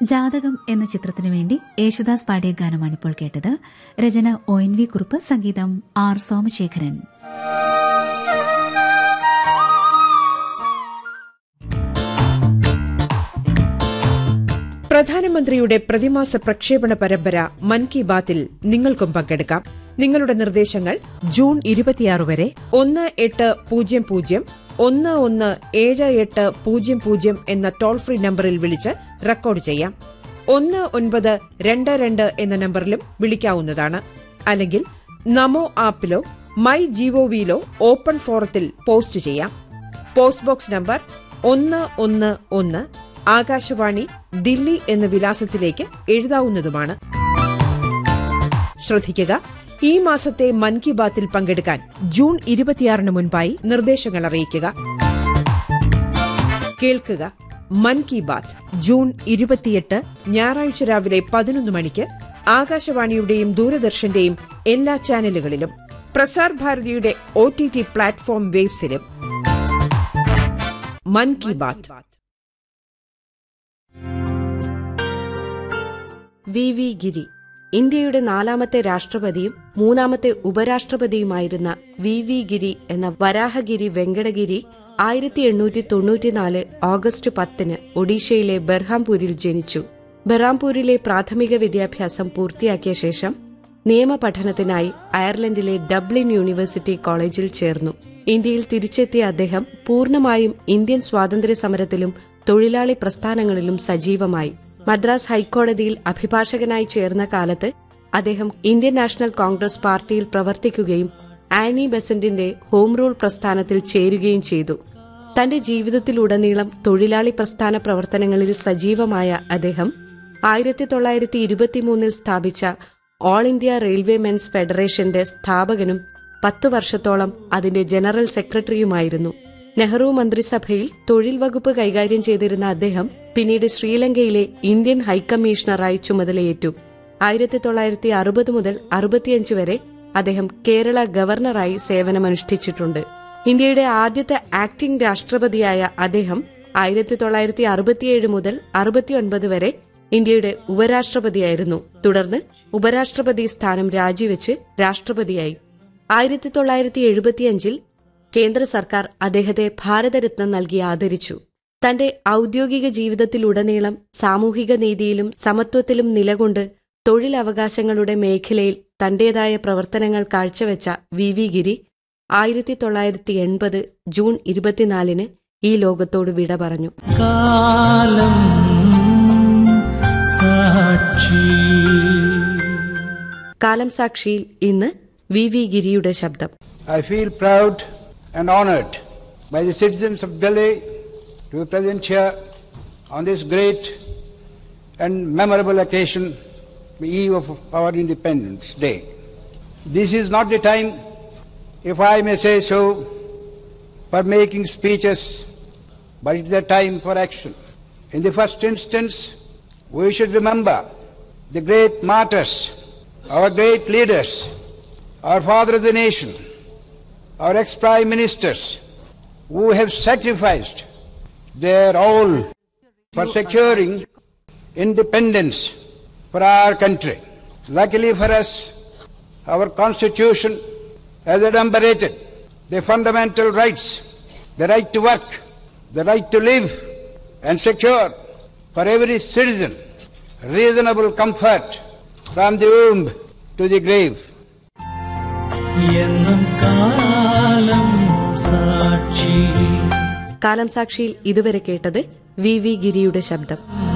ജാതകം എന്ന ചിത്രത്തിനു വേണ്ടി യേശുദാസ് പാടിയ ഗാനമാണ് ഇപ്പോൾ കേട്ടത് രചന ഒ എൻ വി കുറുപ്പ് സംഗീതം ആർ സോമശേഖരൻ പ്രധാനമന്ത്രിയുടെ പ്രതിമാസ പ്രക്ഷേപണ പരമ്പര മൻ കി ബാത്തിൽ നിങ്ങൾക്കും പങ്കെടുക്കാം നിങ്ങളുടെ നിർദ്ദേശങ്ങൾ ജൂൺ ഇരുപത്തിയാറ് വരെ ഒന്ന് എട്ട് പൂജ്യം പൂജ്യം ഒന്ന് ഒന്ന് ഏഴ് എട്ട് പൂജ്യം പൂജ്യം എന്ന ടോൾ ഫ്രീ നമ്പറിൽ വിളിച്ച് റെക്കോർഡ് ചെയ്യാം ഒന്ന് ഒൻപത് രണ്ട് രണ്ട് എന്ന നമ്പറിലും വിളിക്കാവുന്നതാണ് അല്ലെങ്കിൽ നമോ ആപ്പിലോ മൈ ജിഒവിയിലോ ഓപ്പൺ ഫോറത്തിൽ പോസ്റ്റ് ചെയ്യാം പോസ്റ്റ് ബോക്സ് നമ്പർ ഒന്ന് ഒന്ന് ഒന്ന് ആകാശവാണി ദില്ലി എന്ന വിലാസത്തിലേക്ക് എഴുതാവുന്നതുമാണ് ശ്രദ്ധിക്കുക ഈ മാസത്തെ മൻ കി ബാത്തിൽ പങ്കെടുക്കാൻ ജൂൺ ഇരുപത്തിയാറിന് മുൻപായി നിർദ്ദേശങ്ങൾ അറിയിക്കുക കേൾക്കുക മൻ കി ബാത്ത് ജൂൺ ഇരുപത്തിയെട്ട് ഞായറാഴ്ച രാവിലെ പതിനൊന്ന് മണിക്ക് ആകാശവാണിയുടെയും ദൂരദർശന്റെയും എല്ലാ ചാനലുകളിലും പ്രസാർ ഭാരതിയുടെ ഒ ടി ടി പ്ലാറ്റ്ഫോം വേബ്സിലും മൻ കി ബാത്ത് വി വി ഗിരി ഇന്ത്യയുടെ നാലാമത്തെ രാഷ്ട്രപതിയും മൂന്നാമത്തെ ഉപരാഷ്ട്രപതിയുമായിരുന്ന വി വി ഗിരി എന്ന വരാഹഗിരി വെങ്കടഗിരി ആയിരത്തി എണ്ണൂറ്റി തൊണ്ണൂറ്റിനാല് ഓഗസ്റ്റ് പത്തിന് ഒഡീഷയിലെ ബെർഹാംപൂരിൽ ജനിച്ചു ബെറാംപൂരിലെ പ്രാഥമിക വിദ്യാഭ്യാസം പൂർത്തിയാക്കിയ ശേഷം നിയമപഠനത്തിനായി അയർലൻഡിലെ ഡബ്ലിൻ യൂണിവേഴ്സിറ്റി കോളേജിൽ ചേർന്നു ഇന്ത്യയിൽ തിരിച്ചെത്തിയ അദ്ദേഹം പൂർണ്ണമായും ഇന്ത്യൻ സ്വാതന്ത്ര്യ സമരത്തിലും തൊഴിലാളി പ്രസ്ഥാനങ്ങളിലും സജീവമായി മദ്രാസ് ഹൈക്കോടതിയിൽ അഭിഭാഷകനായി ചേർന്ന കാലത്ത് അദ്ദേഹം ഇന്ത്യൻ നാഷണൽ കോൺഗ്രസ് പാർട്ടിയിൽ പ്രവർത്തിക്കുകയും ആനി ബെസന്റിന്റെ ഹോം റൂൾ പ്രസ്ഥാനത്തിൽ ചേരുകയും ചെയ്തു തന്റെ ജീവിതത്തിലുടനീളം തൊഴിലാളി പ്രസ്ഥാന പ്രവർത്തനങ്ങളിൽ സജീവമായ അദ്ദേഹം ആയിരത്തി തൊള്ളായിരത്തി ഇരുപത്തിമൂന്നിൽ സ്ഥാപിച്ച ഓൾ ഇന്ത്യ റെയിൽവേ മെൻസ് ഫെഡറേഷന്റെ സ്ഥാപകനും പത്തു വർഷത്തോളം അതിന്റെ ജനറൽ സെക്രട്ടറിയുമായിരുന്നു നെഹ്റു മന്ത്രിസഭയിൽ തൊഴിൽ വകുപ്പ് കൈകാര്യം ചെയ്തിരുന്ന അദ്ദേഹം പിന്നീട് ശ്രീലങ്കയിലെ ഇന്ത്യൻ ഹൈക്കമ്മീഷണറായി ചുമതലയേറ്റു ആയിരത്തി തൊള്ളായിരത്തി അറുപത് മുതൽ അറുപത്തിയഞ്ച് വരെ അദ്ദേഹം കേരള ഗവർണറായി സേവനമനുഷ്ഠിച്ചിട്ടുണ്ട് ഇന്ത്യയുടെ ആദ്യത്തെ ആക്ടിംഗ് രാഷ്ട്രപതിയായ അദ്ദേഹം ആയിരത്തി തൊള്ളായിരത്തി അറുപത്തിയേഴ് മുതൽ അറുപത്തിയൊൻപത് വരെ ഇന്ത്യയുടെ ഉപരാഷ്ട്രപതിയായിരുന്നു തുടർന്ന് ഉപരാഷ്ട്രപതി സ്ഥാനം രാജിവെച്ച് രാഷ്ട്രപതിയായി ആയിരത്തി തൊള്ളായിരത്തി എഴുപത്തിയഞ്ചിൽ കേന്ദ്ര സർക്കാർ അദ്ദേഹത്തെ ഭാരതരത്നം നൽകി ആദരിച്ചു തന്റെ ഔദ്യോഗിക ജീവിതത്തിലുടനീളം സാമൂഹിക നീതിയിലും സമത്വത്തിലും നിലകൊണ്ട് തൊഴിലവകാശങ്ങളുടെ മേഖലയിൽ തന്റേതായ പ്രവർത്തനങ്ങൾ കാഴ്ചവെച്ച വി വി ഗിരി ആയിരത്തി തൊള്ളായിരത്തി എൺപത് ജൂൺ ഇരുപത്തിനാലിന് ഈ ലോകത്തോട് വിട പറഞ്ഞു കാലം സാക്ഷി കാലം സാക്ഷിയിൽ ഇന്ന് വി വി ഗിരിയുടെ ശബ്ദം I feel proud and honored by the citizens of Delhi to be present here on this great and memorable occasion, the eve of our Independence Day. This is not the time, if I may say so, for making speeches, but it is a time for action. In the first instance, we should remember the great martyrs, our great leaders, our father of the nation, our ex-prime ministers who have sacrificed their all for securing independence for our country. Luckily for us, our constitution has enumerated the fundamental rights, the right to work, the right to live and secure for every citizen reasonable comfort from the womb to the grave. എന്നും കാലം സാക്ഷി കാലം സാക്ഷിയിൽ ഇതുവരെ കേട്ടത് V V ഗിരിയുടെ ശബ്ദം